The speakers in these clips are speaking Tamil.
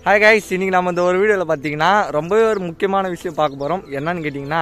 ஹாய் கைஸ் இன்னைக்கு நம்ம இந்த ஒரு வீடியோவில் பார்த்தீங்கன்னா ரொம்பவே ஒரு முக்கியமான விஷயம் பார்க்க போகிறோம் என்னன்னு கேட்டிங்கன்னா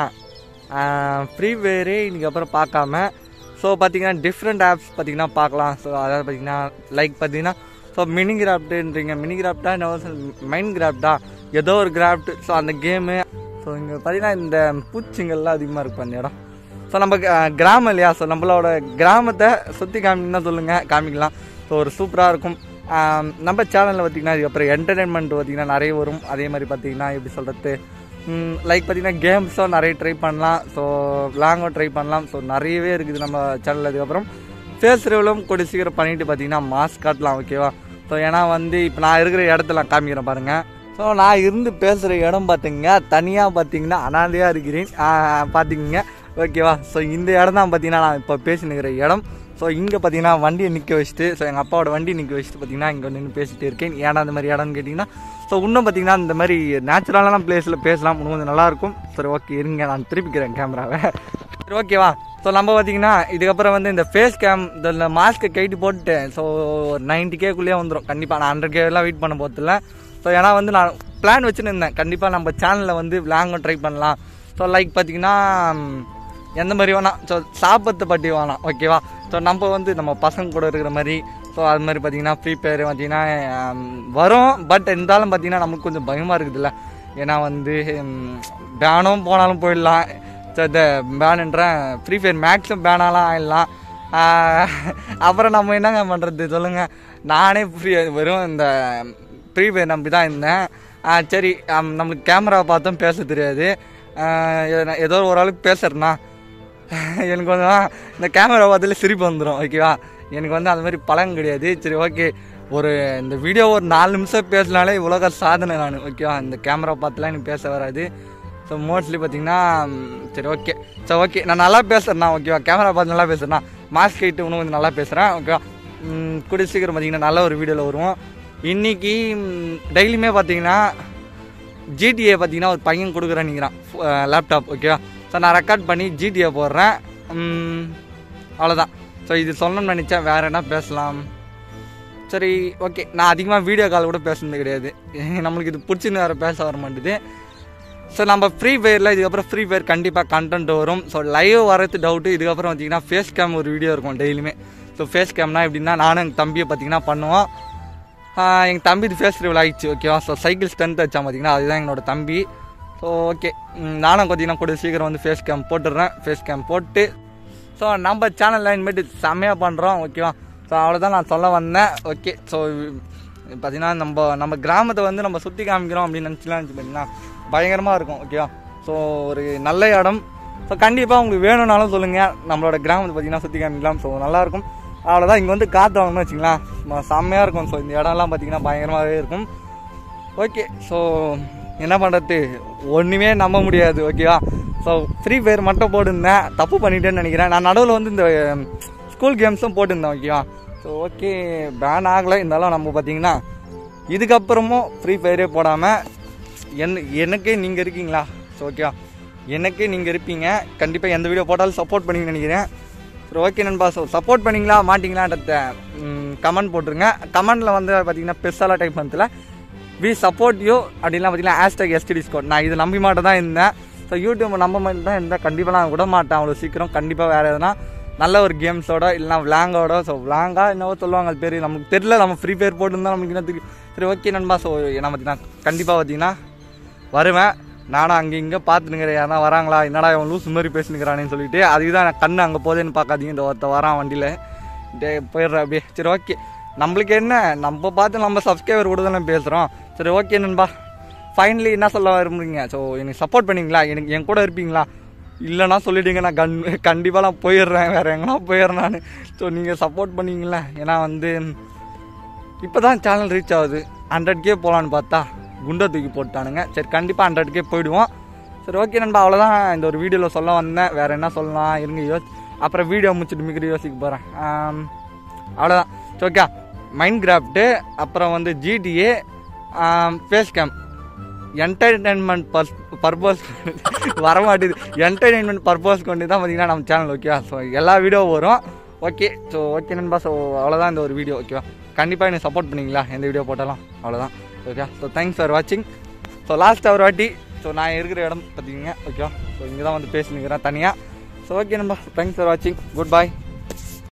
ஃப்ரீ ஃபயரே இன்னைக்கு அப்புறம் பார்க்காம ஸோ பார்த்தீங்கன்னா டிஃப்ரெண்ட் ஆப்ஸ் பார்த்தீங்கன்னா பார்க்கலாம் ஸோ அதாவது பார்த்தீங்கன்னா லைக் பார்த்தீங்கன்னா ஸோ மினி கிராஃப்ட்டுன்றீங்க மினி கிராஃப்டா என்ன மைண்ட் கிராஃப்டா ஏதோ ஒரு கிராஃப்ட் ஸோ அந்த கேமு ஸோ இங்கே பார்த்தீங்கன்னா இந்த பூச்சிங்கள்லாம் அதிகமாக இருக்கும் அந்த இடம் ஸோ நம்ம அஹ், கிராமம் இல்லையா ஸோ நம்மளோட கிராமத்தை சுற்றி காமிக்கணும்னா சொல்லுங்கள் காமிக்கலாம் ஸோ ஒரு சூப்பராக இருக்கும் ஆம், நம்ம சேனலில் பார்த்தீங்கன்னா இதுக்கப்புறம் என்டர்டெயின்மெண்ட் பார்த்தீங்கன்னா நிறைய வரும் அதே மாதிரி பார்த்தீங்கன்னா எப்படி சொல்கிறது லைக் பார்த்தீங்கன்னா கேம்ஸும் நிறைய ட்ரை பண்ணலாம் ஸோ லாங்கும் ட்ரை பண்ணலாம் ஸோ நிறையவே இருக்குது நம்ம சேனலில் அதுக்கப்புறம் ஃபேஸ் ரிவலும் கூட சீக்கிரம் பண்ணிட்டு பார்த்தீங்கன்னா மாஸ்க் காட்டலாம் ஓகேவா ஸோ ஏன்னா வந்து இப்போ நான் இருக்கிற இடத்துல நான் காமிக்கிறேன் பாருங்கள் ஸோ நான் இருந்து பேசுகிற இடம் பார்த்தீங்க தனியாக பார்த்தீங்கன்னா அனாதையாக இருக்கிறேன் பார்த்துக்கிங்க ஓகேவா ஸோ இந்த இடம் தான் பார்த்தீங்கன்னா நான் இப்போ பேசினுக்கிற இடம் ஸோ இங்கே பார்த்தீங்கன்னா வண்டியை நிற்க வச்சுட்டு ஸோ எங்கள் அப்பாவோட வண்டி நிற்க வச்சுட்டு பார்த்தீங்கன்னா இங்கே நின்று பேசிட்டு இருக்கேன் ஏன்னா அந்த மாதிரி இடம்னு கேட்டிங்கன்னா ஸோ இன்னும் பார்த்தீங்கன்னா இந்த மாதிரி நேச்சுரலான பிளேஸில் பேசலாம் இன்னும் கொஞ்சம் நல்லாயிருக்கும் சரி ஓகே இருங்க நான் திருப்பிக்கிறேன் கேமராவை சரி ஓகேவா ஸோ நம்ம பார்த்தீங்கன்னா இதுக்கப்புறம் வந்து இந்த ஃபேஸ் கேம் இந்த மாஸ்க்கை கைட்டு போட்டுட்டேன் ஸோ ஒரு நைன்டி கேக்குள்ளேயே வந்துடும் கண்டிப்பாக நான் ஹண்ட்ரட் கேலாம் வெயிட் பண்ண போகிறதில்ல ஸோ ஏன்னா வந்து நான் பிளான் வச்சுன்னு இருந்தேன் கண்டிப்பாக நம்ம சேனலில் வந்து விளாங்கும் ட்ரை பண்ணலாம் ஸோ லைக் பார்த்தீங்கன்னா ம், எந்த மாதிரி வேணாம் ஸோ சாப்பிட்றத பற்றி வேணாம் ஓகேவா ஸோ நம்ம வந்து நம்ம பசங்க கூட இருக்கிற மாதிரி ஸோ அது மாதிரி பார்த்தீங்கன்னா ஃப்ரீ ஃபயர் பார்த்தீங்கன்னா ம், வரும் பட் இருந்தாலும் பார்த்தீங்கன்னா நமக்கு கொஞ்சம் பயமாக இருக்குதுல்ல ஏன்னா வந்து பேனும் போனாலும் போயிடலாம் ஸோ இந்த பேனுன்றேன் ஃப்ரீ ஃபயர் மேக்ஸும் பேனாலாம் ஆயிடலாம் ஆஹ், அப்புறம் நம்ம என்னங்க பண்ணுறது சொல்லுங்கள் நானே ஃப்ரீ வெறும் இந்த ஃப்ரீ ஃபயர் நம்பி தான் இருந்தேன் ஆஹ், சரி ஆம், நம்மளுக்கு கேமராவை பார்த்தும் பேச தெரியாது ஆஹ், ஏதோ- ஏதோ ஒரு ஆளுக்கு பேசுறேன்னா எனக்கு வந்து இந்த கேமரா பார்த்தாலே சிரிப்பு வந்துடும் ஓகேவா எனக்கு வந்து அது மாதிரி பழக்கம் கிடையாது சரி ஓகே ஒரு இந்த வீடியோ ஒரு நாலு நிமிஷம் பேசினாலே உலக சாதனை நான் ஓகேவா இந்த கேமரா பார்த்துலாம் எனக்கு பேச வராது ஸோ மோஸ்ட்லி பார்த்தீங்கன்னா ம், சரி ஓகே சரி ஓகே நான் நல்லா பேசுகிறேண்ணா ஓகேவா கேமரா பார்த்து நல்லா பேசுகிறேன்னா மாஸ்க் கைட்டு இன்னும் கொஞ்சம் நல்லா பேசுகிறேன் ஓகேவா ம், கூடிய சீக்கிரம் பார்த்தீங்கன்னா நல்ல ஒரு வீடியோவில் வருவோம் இன்றைக்கி டெய்லியுமே பார்த்தீங்கன்னா ஜிடிஏ பார்த்தீங்கன்னா ஒரு பையன் கொடுக்குறேன் நிற்கிறான் லேப்டாப் ஓகேவா ஸோ நான் ரெக்கார்ட் பண்ணி ஜிடிஏ போடுறேன் ம், அவ்வளோதான் ஸோ இது சொல்லணும்னு நினச்சேன் வேறு என்ன பேசலாம் சரி ஓகே நான் அதிகமாக வீடியோ கால் கூட பேசுனது கிடையாது நம்மளுக்கு இது பிடிச்சின்னு வேறு பேச வர மாட்டேது ஸோ நம்ம ஃப்ரீ ஃபயரில் இதுக்கப்புறம் ஃப்ரீ ஃபயர் கண்டிப்பாக கண்டென்ட் வரும் ஸோ லைவ் வரது டவுட்டு இதுக்கப்புறம் பார்த்தீங்கன்னா ஃபேஸ் கேம் ஒரு வீடியோ இருக்கும் டெய்லியுமே ஸோ ஃபேஸ் கேம்னா எப்படின்னா நானும் எங்கள் தம்பியை பார்த்தீங்கன்னா பண்ணுவோம் எங்கள் தம்பி இது ஃபேஸ் ரிவல் ஆயிடுச்சு ஓகேவா ஸோ சைக்கிள் ஸ்டண்ட் வச்சான் பார்த்தீங்கன்னா அதுதான் என்னோட தம்பி ஸோ ஓகே நானும் பார்த்தீங்கன்னா கூட சீக்கிரம் வந்து ஃபேஸ் கேம் போட்டுடுறேன் ஃபேஸ் கேம் போட்டு ஸோ நம்ம சேனலில் இனிமேட்டு செம்மையாக பண்ணுறோம் ஓகேவா ஸோ அவ்வளோதான் நான் சொல்ல வந்தேன் ஓகே ஸோ பார்த்தீங்கன்னா நம்ம நம்ம கிராமத்தை வந்து நம்ம சுற்றி காமிக்கிறோம் அப்படின்னு நினச்சிலாம் இருந்துச்சு பார்த்தீங்கன்னா பயங்கரமாக இருக்கும் ஓகேவா ஸோ ஒரு நல்ல இடம் ஸோ கண்டிப்பாக உங்களுக்கு வேணும்னாலும் சொல்லுங்கள் நம்மளோட கிராமத்தை பார்த்தீங்கன்னா சுற்றி காமிக்கலாம் ஸோ நல்லாயிருக்கும் அவ்வளோதான் இங்கே வந்து காற்று வாங்கணும்னு வச்சிங்களேன் சும்மா செம்மையாக இருக்கும் ஸோ இந்த இடம்லாம் பார்த்தீங்கன்னா பயங்கரமாகவே இருக்கும் ஓகே ஸோ என்ன பண்ணுறது ஒன்றுமே நம்ப முடியாது ஓகேவா ஸோ ஃப்ரீ ஃபயர் மட்டும் போட்டிருந்தேன் தப்பு பண்ணிட்டேன்னு நினைக்கிறேன் நான் நடுவில் வந்து இந்த ஸ்கூல் கேம்ஸும் போட்டிருந்தேன் ஓகேவா ஸோ ஓகே பேன் ஆகலை இருந்தாலும் நம்ம பார்த்தீங்கன்னா இதுக்கப்புறமும் ஃப்ரீ ஃபயரே போடாமல் என் எனக்கே நீங்கள் இருக்கீங்களா ஸோ ஓகேவா எனக்கே நீங்கள் இருப்பீங்க கண்டிப்பாக எந்த வீடியோ போட்டாலும் சப்போர்ட் பண்ணி நினைக்கிறேன் சரி ஓகே நண்பா ஸோ சப்போர்ட் பண்ணீங்களா மாட்டிங்களான்றத கமெண்ட் போட்டுருங்க கமெண்டில் வந்து பார்த்தீங்கன்னா பெருசாலாம் டைப் பண்ணல வி சப்போர்ட் யூ அப்படின்லாம் பார்த்தீங்கன்னா ஹேஷ்டாக் எஸ்டி டிஸ்கவுண்ட் நான் இது நம்பி மாட்டேன் தான் இருந்தேன் ஸோ யூடியூப் நம்ப மாதிரி தான் இருந்தேன் கண்டிப்பாக நான் விட மாட்டேன் அவ்வளோ சீக்கிரம் கண்டிப்பாக வேறு எதுனா நல்ல ஒரு கேம்ஸோட இல்லைனா விளாங்கோட ஸோ விளாங்கா என்னவோ சொல்லுவாங்க அது பேர் நமக்கு தெரியல நம்ம ஃப்ரீ ஃபயர் போட்டுருந்தா நமக்கு என்ன தெரியும் சரி ஓகே நண்பா ஸோ என்ன பார்த்தீங்கன்னா கண்டிப்பாக பார்த்தீங்கன்னா வருவேன் நானும் அங்கே இங்கே பார்த்துனுங்கிறேன் யாரா வராங்களா என்னடா இவன் லூஸ் மாதிரி பேசினுக்கிறானேன்னு சொல்லிட்டு அதுக்கு தான் நான் கண்ணு அங்கே போதேன்னு பார்க்காதீங்க இந்த ஒருத்த வரான் வண்டியில் டே போயிடுறேன் அப்படியே சரி ஓகே நம்மளுக்கு என்ன நம்ம பார்த்து நம்ம சப்ஸ்கிரைபர் கூட தானே பேசுகிறோம் சரி ஓகே நண்பா ஃபைனலி என்ன சொல்ல விரும்புறீங்க ஸோ எனக்கு சப்போர்ட் பண்ணீங்களா எனக்கு என் கூட இருப்பீங்களா இல்லைன்னா சொல்லிட்டீங்க நான் கண் கண்டிப்பாக நான் போயிடுறேன் வேறு எங்கன்னா போயிடுறேன் நான் ஸோ நீங்கள் சப்போர்ட் பண்ணீங்களா ஏன்னா வந்து இப்போ தான் சேனல் ரீச் ஆகுது ஹண்ட்ரட் கே போகலான்னு பார்த்தா குண்டை தூக்கி போட்டானுங்க சரி கண்டிப்பாக ஹண்ட்ரட் கே போயிடுவோம் சரி ஓகே நண்பா அவ்வளோதான் இந்த ஒரு வீடியோவில் சொல்ல வந்தேன் வேறு என்ன சொல்லலாம் இருங்க யோசி அப்புறம் வீடியோ முடிச்சுட்டு மிக்கிற யோசிக்க போகிறேன் அவ்வளோதான் சரி ஓகே மைண்ட் கிராஃப்ட்டு அப்புறம் வந்து GTA face cam entertainment purse purpose வர மாட்டேது என்டர்டைன்மெண்ட் பர்பஸ் கொண்டு தான் பார்த்தீங்கன்னா நம்ம சேனல் ஓகேவா ஸோ எல்லா வீடியோவும் வரும் ஓகே ஸோ ஓகே நண்பா ஸோ அவ்வளோதான் இந்த ஒரு வீடியோ ஓகேவா கண்டிப்பாக எனக்கு சப்போர்ட் பண்ணீங்களா எந்த வீடியோ போட்டாலும் அவ்வளோதான் ஓகே ஸோ தேங்க்ஸ் ஃபார் வாட்சிங் ஸோ லாஸ்ட் ஒரு வாட்டி ஸோ நான் இருக்கிற இடம் பார்த்தீங்க ஓகே ஸோ இங்கே தான் வந்து பேசினுக்கிறேன் தனியாக ஸோ ஓகே நம்ம தேங்க்ஸ் ஃபார் வாட்சிங் குட் பாய்